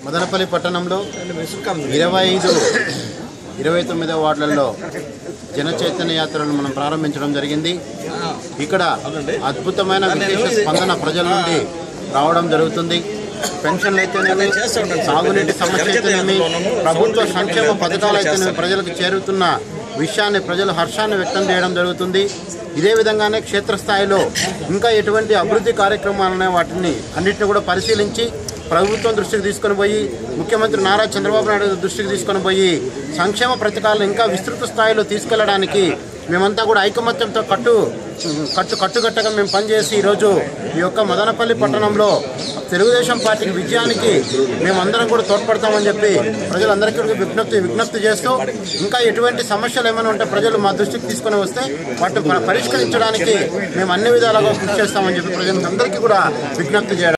మదనపల్లి పట్టణంలో ఇరవై ఐదు ఇరవై తొమ్మిదో వార్డులలో జన చైతన్య యాత్రను మనం ప్రారంభించడం జరిగింది ఇక్కడ అద్భుతమైన విశేష స్పందన ప్రజల నుండి రావడం జరుగుతుంది పెన్షన్లు అయితేనేమి సాగునీటి సమస్య అయితేనేమి ప్రభుత్వ సంక్షేమ పథకాలు అయితేనేమి ప్రజలకు చేరుతున్న విషయాన్ని ప్రజలు హర్షాన్ని వ్యక్తం చేయడం జరుగుతుంది ఇదే విధంగానే క్షేత్రస్థాయిలో ఇంకా ఎటువంటి అభివృద్ధి కార్యక్రమాలనే వాటిని అన్నింటిని కూడా పరిశీలించి ప్రభుత్వం దృష్టికి తీసుకొని పోయి ముఖ్యమంత్రి నారా చంద్రబాబు నాయుడు దృష్టికి తీసుకొని పోయి సంక్షేమ పథకాలను ఇంకా విస్తృత స్థాయిలో తీసుకెళ్లడానికి మేమంతా కూడా ఐకమత్యంతో కట్టు కట్టు కట్టుకట్టగా మేము పనిచేసి ఈరోజు ఈ యొక్క మదనపల్లి పట్టణంలో తెలుగుదేశం పార్టీకి విజయానికి మేమందరం కూడా తోడ్పడతామని చెప్పి ప్రజలందరికీ కూడా విజ్ఞప్తి విజ్ఞప్తి చేస్తూ ఇంకా ఎటువంటి సమస్యలు ఏమైనా ఉంటే ప్రజలు మా దృష్టికి తీసుకొని వస్తే వాటిని ప- పరిష్కరించడానికి మేము అన్ని విధాలుగా కృషి చేస్తామని చెప్పి ప్రజలందరికీ కూడా విజ్ఞప్తి చేయడం